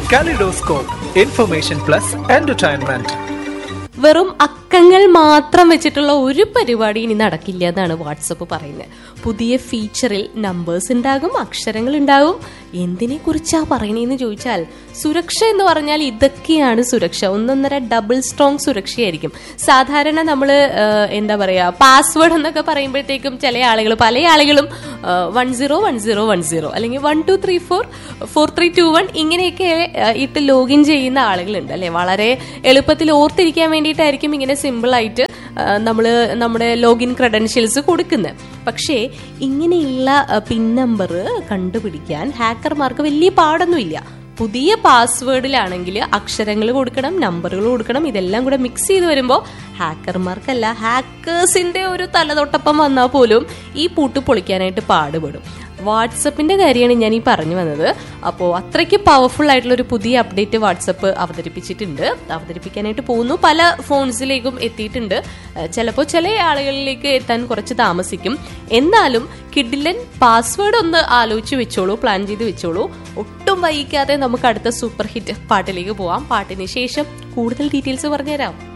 kaleidoscope information plus entertainment വെറും അക്കങ്ങൾ മാത്രം വെച്ചിട്ടുള്ള ഒരു പരിപാടി ഇനി നടക്കില്ല എന്നാണ് വാട്സപ്പ് പറയുന്നത് പുതിയ ഫീച്ചറിൽ നമ്പേഴ്സ് ഉണ്ടാകും അക്ഷരങ്ങൾ ഉണ്ടാകും എന്തിനെ കുറിച്ചാ പറയണേന്ന് ചോദിച്ചാൽ സുരക്ഷ എന്ന് പറഞ്ഞാൽ ഇതൊക്കെയാണ് സുരക്ഷ ഒന്നൊന്നര ഡബിൾ സ്ട്രോങ് സുരക്ഷയായിരിക്കും സാധാരണ നമ്മൾ എന്താ പറയാ പാസ്വേഡ് എന്നൊക്കെ പറയുമ്പോഴത്തേക്കും ചില ആളുകൾ പല ആളുകളും one zero one zero one zero അല്ലെങ്കിൽ one two three four four three two one ഇങ്ങനെയൊക്കെ ആ, ഇട്ട് ലോഗിൻ ചെയ്യുന്ന ആളുകളുണ്ട് അല്ലെ വളരെ എളുപ്പത്തിൽ ഓർത്തിരിക്കാൻ വേണ്ടിയിട്ടായിരിക്കും ഇങ്ങനെ സിമ്പിൾ ആയിട്ട് നമ്മൾ നമ്മുടെ ലോഗിൻ ക്രെഡൻഷ്യൽസ് കൊടുക്കുന്നത് പക്ഷേ ഇങ്ങനെയുള്ള പിൻ നമ്പർ കണ്ടുപിടിക്കാൻ ഹാക്കർമാർക്ക് വലിയ പാടൊന്നുമില്ല പുതിയ പാസ്വേഡിലാണെങ്കിൽ അക്ഷരങ്ങൾ കൊടുക്കണം നമ്പറുകൾ കൊടുക്കണം ഇതെല്ലാം കൂടെ മിക്സ് ചെയ്ത് വരുമ്പോൾ ഹാക്കർമാർക്കല്ല ഹാക്കേഴ്സിന്റെ ഒരു തലതൊട്ടപ്പം വന്നാൽ പോലും ഈ പൂട്ട് പൊളിക്കാനായിട്ട് പാടുപെടും വാട്സപ്പിന്റെ കാര്യമാണ് ഞാൻ ഈ പറഞ്ഞു വന്നത് അപ്പോൾ അത്രയ്ക്ക് പവർഫുൾ ആയിട്ടുള്ള ഒരു പുതിയ അപ്ഡേറ്റ് വാട്സപ്പ് അവതരിപ്പിച്ചിട്ടുണ്ട് അവതരിപ്പിക്കാനായിട്ട് പോകുന്നു പല ഫോൺസിലേക്കും എത്തിയിട്ടുണ്ട് ചിലപ്പോൾ ചില ആളുകളിലേക്ക് എത്താൻ കുറച്ച് താമസിക്കും എന്നാലും കിഡിലൻ പാസ്വേഡ് ഒന്ന് ആലോചിച്ച് വെച്ചോളൂ പ്ലാൻ ചെയ്ത് വെച്ചോളൂ ഒട്ടും വൈകാതെ നമുക്ക് അടുത്ത സൂപ്പർ ഹിറ്റ് പാട്ടിലേക്ക് പോവാം പാട്ടിന് ശേഷം കൂടുതൽ ഡീറ്റെയിൽസ് പറഞ്ഞുതരാം